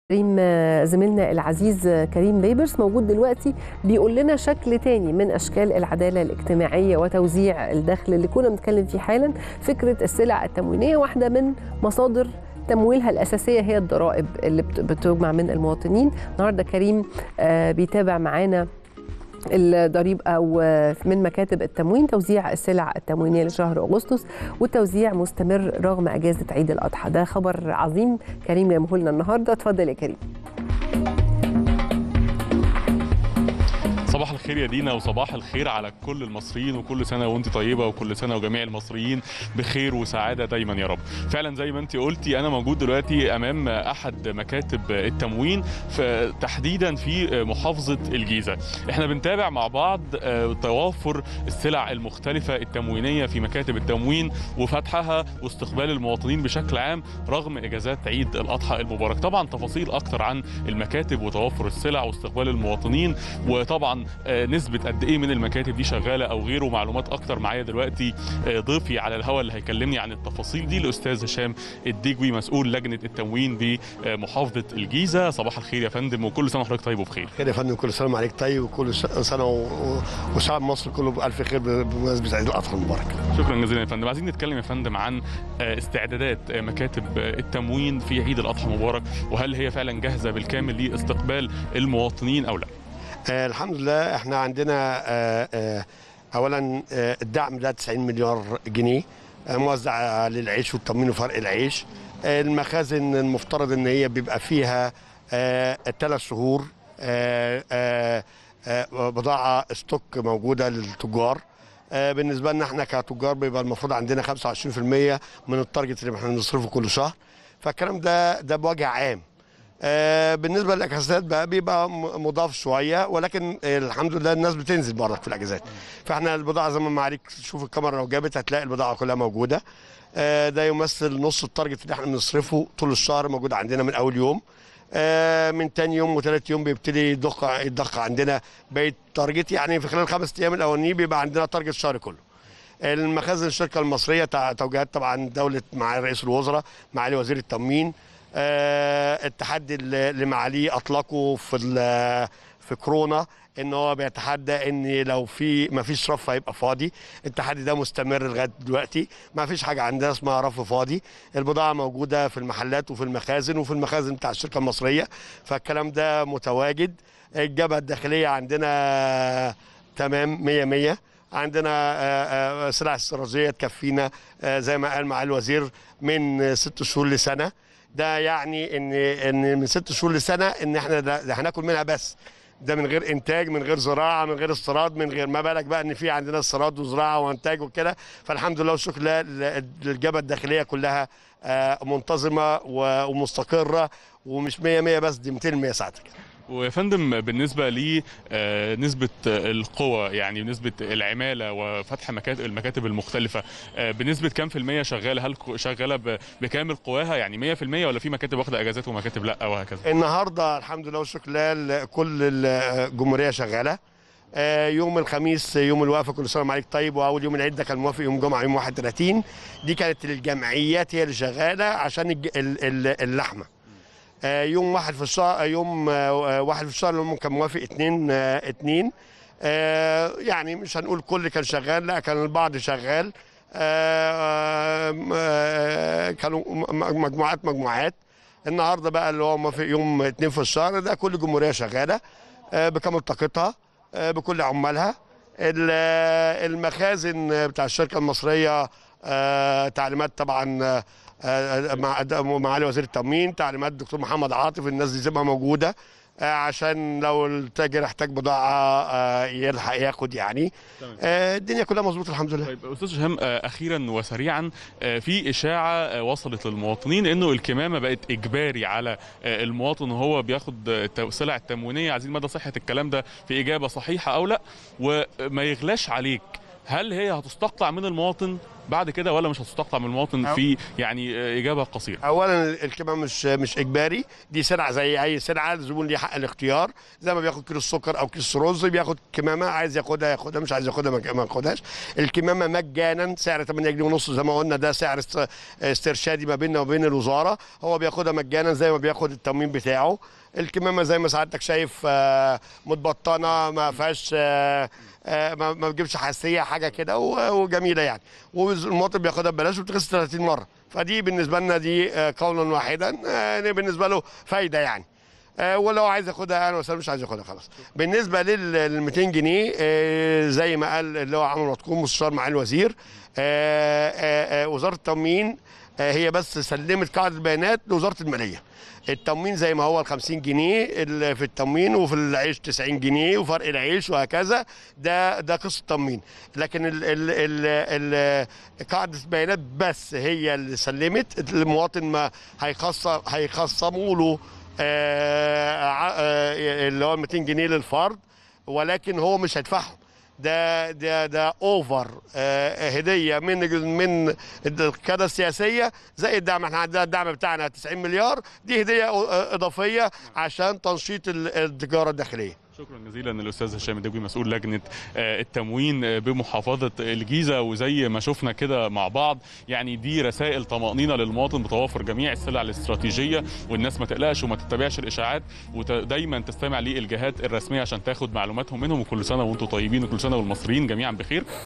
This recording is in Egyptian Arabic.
كريم زميلنا العزيز كريم ليبرس موجود دلوقتي بيقول لنا شكل تاني من اشكال العداله الاجتماعيه وتوزيع الدخل اللي كنا بنتكلم فيه حالا فكره السلع التموينيه واحده من مصادر تمويلها الاساسيه هي الضرائب اللي بتجمع من المواطنين النهارده كريم بيتابع معانا الضريب او من مكاتب التموين توزيع السلع التموينيه لشهر اغسطس والتوزيع مستمر رغم اجازه عيد الاضحى ده خبر عظيم كريم جابه لنا النهارده اتفضل يا كريم صباح الخير يا دينا وصباح الخير على كل المصريين وكل سنه وانت طيبه وكل سنه وجميع المصريين بخير وسعاده دايما يا رب فعلا زي ما انت قلتي انا موجود دلوقتي امام احد مكاتب التموين في تحديدا في محافظه الجيزه احنا بنتابع مع بعض توافر السلع المختلفه التموينيه في مكاتب التموين وفتحها واستقبال المواطنين بشكل عام رغم اجازات عيد الاضحى المبارك طبعا تفاصيل اكتر عن المكاتب وتوافر السلع واستقبال المواطنين وطبعا نسبه قد ايه من المكاتب دي شغاله او غيره معلومات اكتر معايا دلوقتي ضيفي على الهواء اللي هيكلمني عن التفاصيل دي الاستاذ هشام الدجوي مسؤول لجنه التموين بمحافظه الجيزه صباح الخير يا فندم وكل سنه وحضرتك طيب وبخير خير يا فندم كل سنه عليك طيب وكل سنه و... وشعب مصر كله بالف خير بمناسبه عيد الاضحى المبارك شكرا جزيلا يا فندم عايزين نتكلم يا فندم عن استعدادات مكاتب التموين في عيد الاضحى المبارك وهل هي فعلا جاهزه بالكامل لاستقبال المواطنين او لا آه الحمد لله احنا عندنا آه آه اولا آه الدعم ده 90 مليار جنيه آه موزع للعيش والتموين وفرق العيش آه المخازن المفترض ان هي بيبقى فيها آه ثلاث شهور آه آه آه بضاعه ستوك موجوده للتجار آه بالنسبه لنا احنا كتجار بيبقى المفروض عندنا 25% من التارجت اللي احنا بنصرفه كل شهر فالكلام ده ده بوجه عام آه بالنسبه للاجازات بقى بيبقى مضاف شويه ولكن الحمد لله الناس بتنزل برضك في الاجازات فاحنا البضاعه زي ما معاليك تشوف الكاميرا لو جابت هتلاقي البضاعه كلها موجوده آه ده يمثل نص التارجت اللي احنا بنصرفه طول الشهر موجود عندنا من اول يوم آه من تاني يوم وثالث يوم بيبتدي يضخ يتضخ عندنا بقيه تارجت يعني في خلال الخمس ايام الاولانيين بيبقى عندنا تارجت الشهر كله المخازن الشركه المصريه توجيهات طبعا دوله مع رئيس الوزراء معالي وزير التموين آه التحدي اللي معاليه اطلقه في في كورونا ان هو بيتحدى ان لو في ما فيش رف هيبقى فاضي التحدي ده مستمر لغايه دلوقتي ما فيش حاجه عندنا اسمها رف فاضي البضاعه موجوده في المحلات وفي المخازن وفي المخازن بتاع الشركه المصريه فالكلام ده متواجد الجبهه الداخليه عندنا تمام 100 100 عندنا سلع استراتيجيه تكفينا زي ما قال معالي الوزير من ست شهور لسنه ده يعني ان ان من ست شهور لسنه ان احنا ده, ده هناكل منها بس ده من غير انتاج من غير زراعه من غير استيراد من غير ما بالك بقى ان في عندنا استيراد وزراعه وانتاج وكده فالحمد لله والشكر لله الجبهه الداخليه كلها منتظمه ومستقره ومش 100 100 بس دي 200 100 ساعتك ويا فندم بالنسبه لنسبه القوى يعني نسبه العماله وفتح مكاتب المكاتب المختلفه بنسبه كام في الميه شغاله هل شغاله بكامل قواها يعني 100% ولا في مكاتب واخده اجازات ومكاتب لا وهكذا النهارده الحمد لله والشكر لله كل الجمهوريه شغاله يوم الخميس يوم الوقفه كل سنه وعليك طيب واول يوم العيد ده كان موافق يوم الجمعه يوم 31 دي كانت الجمعيات هي اللي شغاله عشان اللحمه يوم واحد في الشهر يوم واحد في الشهر اللي كان موافق اتنين اتنين يعني مش هنقول كل كان شغال لا كان البعض شغال كانوا مجموعات مجموعات النهارده بقى اللي هو موافق يوم اتنين في الشهر ده كل جمهوريه شغاله بكامل طاقتها بكل عمالها المخازن بتاع الشركه المصريه تعليمات طبعا مع معالي وزير التموين تعليمات الدكتور محمد عاطف الناس دي تبقى موجوده عشان لو التاجر احتاج بضاعه يلحق ياخد يعني الدنيا كلها مظبوطه الحمد لله طيب استاذ هشام اخيرا وسريعا في اشاعه وصلت للمواطنين انه الكمامه بقت اجباري على المواطن وهو بياخد السلع التموينيه عايزين مدى صحه الكلام ده في اجابه صحيحه او لا وما يغلاش عليك هل هي هتستقطع من المواطن بعد كده ولا مش هتستقطع من المواطن أو- في يعني آه، اجابه قصيره اولا الكمامه مش مش اجباري دي سلعه زي اي سلعه الزبون ليه حق الاختيار زي ما بياخد كيلو السكر او كيس رز بياخد كمامه عايز ياخدها ياخدها مش عايز ياخدها ما ما ياخدهاش الكمامه مجانا سعر 8 جنيه ونص زي ما قلنا ده سعر است- استرشادي ما بيننا وبين الوزاره هو بياخدها مجانا زي ما بياخد التموين بتاعه الكمامه زي ما سعادتك شايف آه، متبطنه ما فيهاش آه، آه، ما ما بتجيبش حساسيه حاجه كده و- وجميله يعني والمواطن بياخدها ببلاش وبتغسل 30 مره فدي بالنسبه لنا دي آه، قولا واحدا آه، يعني بالنسبه له فايده يعني آه، ولو عايز ياخدها انا وسام مش عايز ياخدها خلاص بالنسبه لل 200 جنيه آه، زي ما قال اللي هو عمرو مطكوم مستشار معالي الوزير آه، آه، آه، وزاره التموين آه، هي بس سلمت قاعده البيانات لوزاره الماليه التموين زي ما هو ال 50 جنيه ال- في التموين وفي العيش 90 جنيه وفرق العيش وهكذا ده ده قصه تموين لكن ال ال ال ال قاعده البيانات بس هي اللي سلمت المواطن ما هيخصم هيخصموا له آه، ع- آه، اللي هو 200 جنيه للفرد ولكن هو مش هيدفعهم ده ده ده اوفر آه هديه من من القياده السياسيه زي الدعم احنا عندنا الدعم بتاعنا 90 مليار دي هديه آه، اضافيه عشان تنشيط ال- التجاره الداخليه شكرا جزيلا الاستاذ هشام الدوي مسؤول لجنه آه، التموين آه، بمحافظه الجيزه وزي ما شفنا كده مع بعض يعني دي رسائل طمانينه للمواطن بتوافر جميع السلع الاستراتيجيه والناس ما تقلقش وما تتبعش الاشاعات ودايما تستمع للجهات الرسميه عشان تاخد معلوماتهم منهم وكل سنه وانتم طيبين وكل سنه والمصريين جميعا بخير